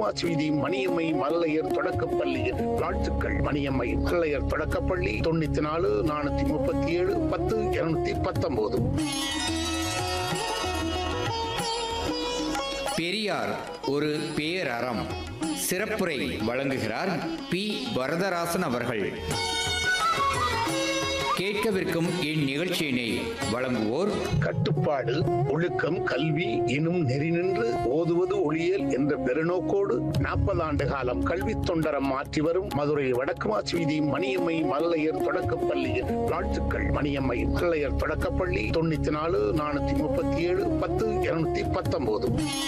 வடக்குமாச்சி வீதி மணியம்மை மல்லையர் தொடக்கப் பள்ளியில் வாழ்த்துக்கள் மணியம்மை மல்லையர் தொடக்கப்பள்ளி தொண்ணூத்தி நாலு நானூத்தி முப்பத்தி ஏழு பத்து இருநூத்தி பத்தொன்பது பெரியார் ஒரு பேரறம் சிறப்புரை வழங்குகிறார் பி வரதராசன் அவர்கள் கேட்கவிருக்கும் இந்நிகழ்ச்சியினை வழங்குவோர் கட்டுப்பாடு ஒழுக்கம் கல்வி எனும் நெறி நின்று ஓதுவது ஒளியல் என்ற பெருநோக்கோடு நாற்பது ஆண்டு காலம் கல்வி தொண்டரம் மாற்றி வரும் மதுரை வடக்குமாச்சி வீதி மணியம்மை மல்லையர் தொடக்கப் பள்ளியில் வாழ்த்துக்கள் மணியம்மை மல்லையர் தொடக்கப்பள்ளி தொண்ணூத்தி நாலு நானூத்தி முப்பத்தி ஏழு பத்து இருநூத்தி பத்தொன்பது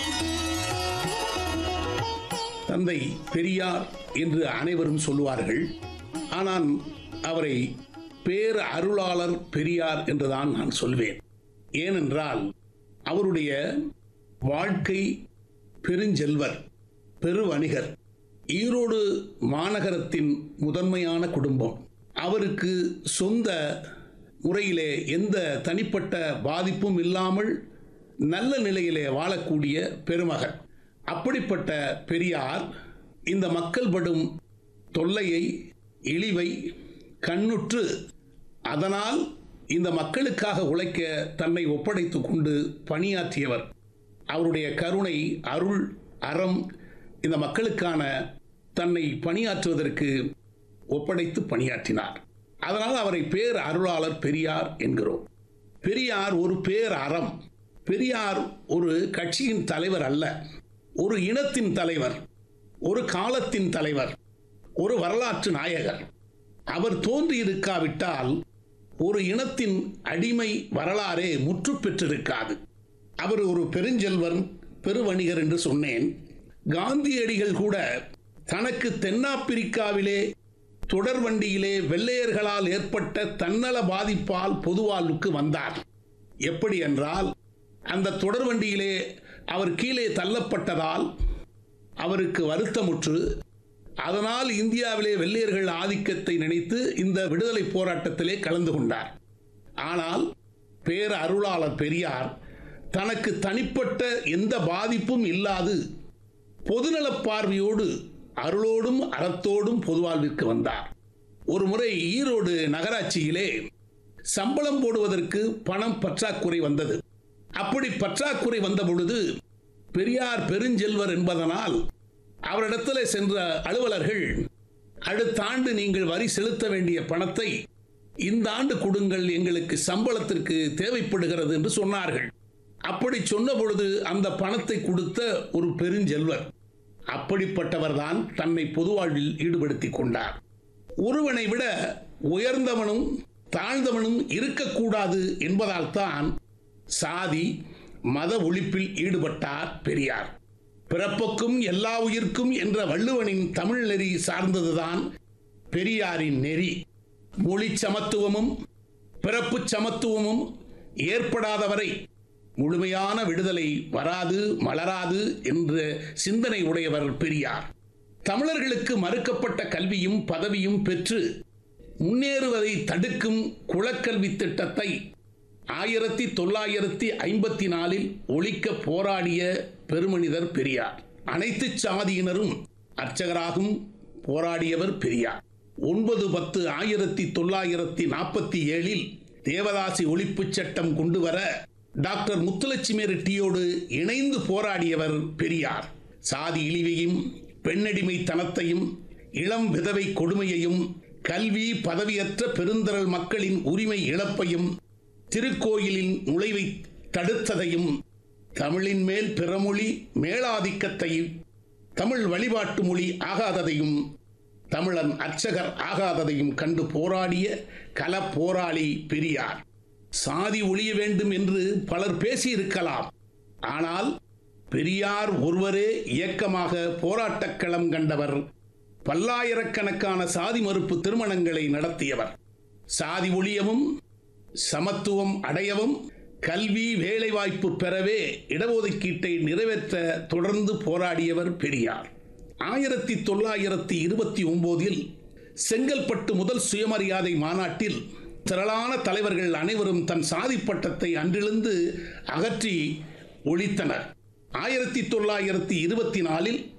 தந்தை பெரியார் என்று அனைவரும் சொல்லுவார்கள் ஆனால் அவரை பேர் அருளாளர் பெரியார் என்றுதான் நான் சொல்வேன் ஏனென்றால் அவருடைய வாழ்க்கை பெருஞ்செல்வர் பெருவணிகர் ஈரோடு மாநகரத்தின் முதன்மையான குடும்பம் அவருக்கு சொந்த முறையிலே எந்த தனிப்பட்ட பாதிப்பும் இல்லாமல் நல்ல நிலையிலே வாழக்கூடிய பெருமகன் அப்படிப்பட்ட பெரியார் இந்த மக்கள் படும் தொல்லையை இழிவை கண்ணுற்று அதனால் இந்த மக்களுக்காக உழைக்க தன்னை ஒப்படைத்துக் கொண்டு பணியாற்றியவர் அவருடைய கருணை அருள் அறம் இந்த மக்களுக்கான தன்னை பணியாற்றுவதற்கு ஒப்படைத்து பணியாற்றினார் அதனால் அவரை பேர் அருளாளர் பெரியார் என்கிறோம் பெரியார் ஒரு பேர் அறம் பெரியார் ஒரு கட்சியின் தலைவர் அல்ல ஒரு இனத்தின் தலைவர் ஒரு காலத்தின் தலைவர் ஒரு வரலாற்று நாயகர் அவர் தோன்றியிருக்காவிட்டால் ஒரு இனத்தின் அடிமை வரலாறே முற்று பெற்றிருக்காது அவர் ஒரு பெருஞ்செல்வர் பெருவணிகர் என்று சொன்னேன் காந்தியடிகள் கூட தனக்கு தென்னாப்பிரிக்காவிலே தொடர்வண்டியிலே வெள்ளையர்களால் ஏற்பட்ட தன்னல பாதிப்பால் பொதுவாழ்வுக்கு வந்தார் எப்படி என்றால் அந்த தொடர்வண்டியிலே அவர் கீழே தள்ளப்பட்டதால் அவருக்கு வருத்தமுற்று அதனால் இந்தியாவிலே வெள்ளையர்கள் ஆதிக்கத்தை நினைத்து இந்த விடுதலை போராட்டத்திலே கலந்து கொண்டார் ஆனால் பேர அருளாளர் பெரியார் தனக்கு தனிப்பட்ட எந்த பாதிப்பும் இல்லாது பொதுநலப் பார்வையோடு அருளோடும் அறத்தோடும் பொதுவாழ்விற்கு வந்தார் ஒரு முறை ஈரோடு நகராட்சியிலே சம்பளம் போடுவதற்கு பணம் பற்றாக்குறை வந்தது அப்படி பற்றாக்குறை வந்த பொழுது பெரியார் பெருஞ்செல்வர் என்பதனால் அவரிடத்தில் சென்ற அலுவலர்கள் அடுத்த ஆண்டு நீங்கள் வரி செலுத்த வேண்டிய பணத்தை இந்த ஆண்டு கொடுங்கள் எங்களுக்கு சம்பளத்திற்கு தேவைப்படுகிறது என்று சொன்னார்கள் அப்படி சொன்ன பொழுது அந்த பணத்தை கொடுத்த ஒரு பெருஞ்செல்வர் அப்படிப்பட்டவர்தான் தன்னை பொதுவாழ்வில் ஈடுபடுத்திக் கொண்டார் ஒருவனை விட உயர்ந்தவனும் தாழ்ந்தவனும் இருக்கக்கூடாது என்பதால் தான் சாதி மத ஒழிப்பில் ஈடுபட்டார் பெரியார் பிறப்புக்கும் எல்லா உயிர்க்கும் என்ற வள்ளுவனின் தமிழ் நெறி சார்ந்ததுதான் பெரியாரின் நெறி மொழி சமத்துவமும் பிறப்பு சமத்துவமும் ஏற்படாதவரை முழுமையான விடுதலை வராது மலராது என்ற சிந்தனை உடையவர் பெரியார் தமிழர்களுக்கு மறுக்கப்பட்ட கல்வியும் பதவியும் பெற்று முன்னேறுவதை தடுக்கும் குலக்கல்வி திட்டத்தை ஆயிரத்தி தொள்ளாயிரத்தி ஐம்பத்தி நாலில் ஒழிக்க போராடிய பெருமனிதர் பெரியார் அனைத்து சாதியினரும் அர்ச்சகராகும் போராடியவர் பெரியார் ஒன்பது பத்து ஆயிரத்தி தொள்ளாயிரத்தி நாற்பத்தி ஏழில் தேவதாசி ஒழிப்புச் சட்டம் கொண்டு வர டாக்டர் முத்துலட்சுமி ரெட்டியோடு இணைந்து போராடியவர் பெரியார் சாதி இழிவையும் பெண்ணடிமைத்தனத்தையும் இளம் விதவை கொடுமையையும் கல்வி பதவியற்ற பெருந்தரல் மக்களின் உரிமை இழப்பையும் திருக்கோயிலின் நுழைவை தடுத்ததையும் தமிழின் மேல் பிறமொழி மேலாதிக்கத்தையும் தமிழ் வழிபாட்டு மொழி ஆகாததையும் தமிழன் அர்ச்சகர் ஆகாததையும் கண்டு போராடிய கள போராளி பெரியார் சாதி ஒழிய வேண்டும் என்று பலர் பேசியிருக்கலாம் ஆனால் பெரியார் ஒருவரே இயக்கமாக போராட்டக் களம் கண்டவர் பல்லாயிரக்கணக்கான சாதி மறுப்பு திருமணங்களை நடத்தியவர் சாதி ஒழியவும் சமத்துவம் அடையவும் கல்வி வேலைவாய்ப்பு பெறவே இடஒதுக்கீட்டை நிறைவேற்ற தொடர்ந்து போராடியவர் பெரியார் ஆயிரத்தி தொள்ளாயிரத்தி இருபத்தி ஒன்பதில் செங்கல்பட்டு முதல் சுயமரியாதை மாநாட்டில் திரளான தலைவர்கள் அனைவரும் தன் சாதி பட்டத்தை அன்றிலிருந்து அகற்றி ஒழித்தனர் ஆயிரத்தி தொள்ளாயிரத்தி இருபத்தி நாலில்